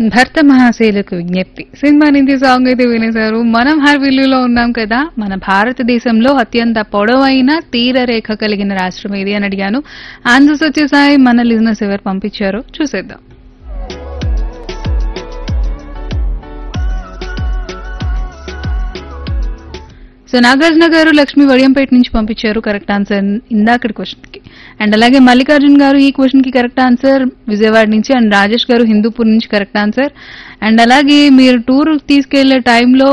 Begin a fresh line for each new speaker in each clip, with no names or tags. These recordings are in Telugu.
భర్త మహాశైలకు విజ్ఞప్తి సినిమా నుంచి సాంగ్ అయితే వినేశారు మనం హర్విల్లులో ఉన్నాం కదా మన భారతదేశంలో అత్యంత పొడవైన తీర రేఖ కలిగిన రాష్ట్రం ఏది అని అడిగాను ఆన్సర్స్ వచ్చేసాయి మన లిజినెస్ ఎవరు పంపించారో చూసేద్దాం సో నాగార్జున గారు లక్ష్మి వడియంపేట నుంచి పంపించారు కరెక్ట్ ఆన్సర్ ఇందాకటి క్వశ్చన్ కి అండ్ అలాగే మల్లికార్జున్ గారు ఈ క్వశ్చన్ కి కరెక్ట్ ఆన్సర్ విజయవాడ నుంచి అండ్ రాజేష్ గారు హిందూపూర్ నుంచి కరెక్ట్ ఆన్సర్ అండ్ అలాగే మీరు టూర్ తీసుకెళ్లే టైంలో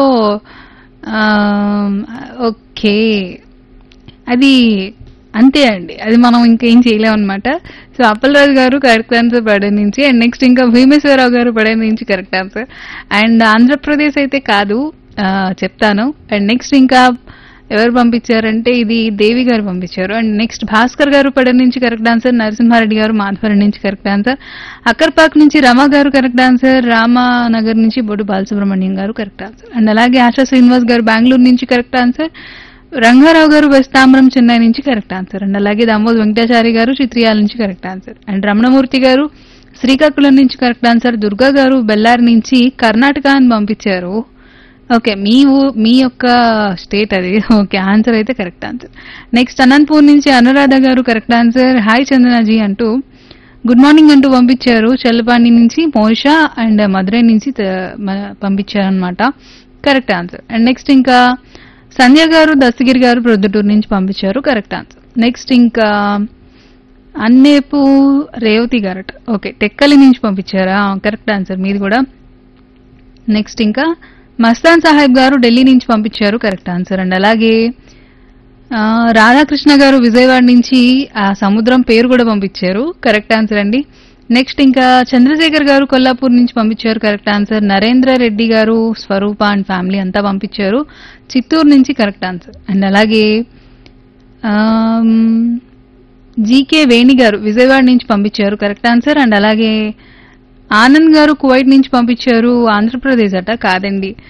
ఓకే అది అంతే అండి అది మనం ఇంకేం చేయలేం అనమాట సో అప్పలరాజు గారు కరెక్ట్ ఆన్సర్ పడే నుంచి అండ్ నెక్స్ట్ ఇంకా భీమేశ్వరరావు గారు పడే నుంచి కరెక్ట్ ఆన్సర్ అండ్ ఆంధ్రప్రదేశ్ అయితే కాదు ఆ, చెప్తాను అండ్ నెక్స్ట్ ఇంకా ఎవరు పంపించారంటే ఇది దేవి గారు పంపించారు అండ్ నెక్స్ట్ భాస్కర్ గారు పడ నుంచి కరెక్ట్ ఆన్సర్ నరసింహారెడ్డి గారు మాధవరం నుంచి కరెక్ట్ ఆన్సర్ అక్కర్పాక్ నుంచి రమ గారు కరెక్ట్ ఆన్సర్ రామానగర్ నుంచి బొడ్డు బాలసుబ్రహ్మణ్యం గారు కరెక్ట్ ఆన్సర్ అండ్ అలాగే ఆశా శ్రీనివాస్ గారు బెంగళూరు నుంచి కరెక్ట్ ఆన్సర్ రంగారావు గారు వెస్ట్ తామ్రం చెన్నై నుంచి కరెక్ట్ ఆన్సర్ అండ్ అలాగే దామోద్ వెంకటాచారి గారు చిత్రియాల నుంచి కరెక్ట్ ఆన్సర్ అండ్ రమణమూర్తి గారు శ్రీకాకుళం నుంచి కరెక్ట్ ఆన్సర్ దుర్గా గారు బెల్లారి నుంచి కర్ణాటక అని పంపించారు ఓకే మీ ఊ- మీ యొక్క స్టేట్ అది ఓకే ఆన్సర్ అయితే కరెక్ట్ ఆన్సర్ నెక్స్ట్ అనంతపూర్ నుంచి అనురాధ గారు కరెక్ట్ ఆన్సర్ హాయ్ చందనాజీ అంటూ గుడ్ మార్నింగ్ అంటూ పంపించారు చెల్లపాండి నుంచి మోషా అండ్ మధురై నుంచి పంపించారు అనమాట కరెక్ట్ ఆన్సర్ అండ్ నెక్స్ట్ ఇంకా సంధ్య గారు దస్తగిరి గారు ప్రొద్దుటూరు నుంచి పంపించారు కరెక్ట్ ఆన్సర్ నెక్స్ట్ ఇంకా అన్నేపు రేవతి గారట ఓకే టెక్కలి నుంచి పంపించారా కరెక్ట్ ఆన్సర్ మీది కూడా నెక్స్ట్ ఇంకా మస్తాన్ సాహెబ్ గారు ఢిల్లీ నుంచి పంపించారు కరెక్ట్ ఆన్సర్ అండ్ అలాగే ఆ, రాధాకృష్ణ గారు విజయవాడ నుంచి ఆ సముద్రం పేరు కూడా పంపించారు కరెక్ట్ ఆన్సర్ అండి నెక్స్ట్ ఇంకా చంద్రశేఖర్ గారు కొల్లాపూర్ నుంచి పంపించారు కరెక్ట్ ఆన్సర్ నరేంద్ర రెడ్డి గారు స్వరూప అండ్ ఫ్యామిలీ అంతా పంపించారు చిత్తూరు నుంచి కరెక్ట్ ఆన్సర్ అండ్ అలాగే ఆమ్, జీకే వేణి గారు విజయవాడ నుంచి పంపించారు కరెక్ట్ ఆన్సర్ అండ్ అలాగే ఆనంద్ గారు కువైట్ నుంచి పంపించారు ఆంధ్రప్రదేశ్ అట కాదండి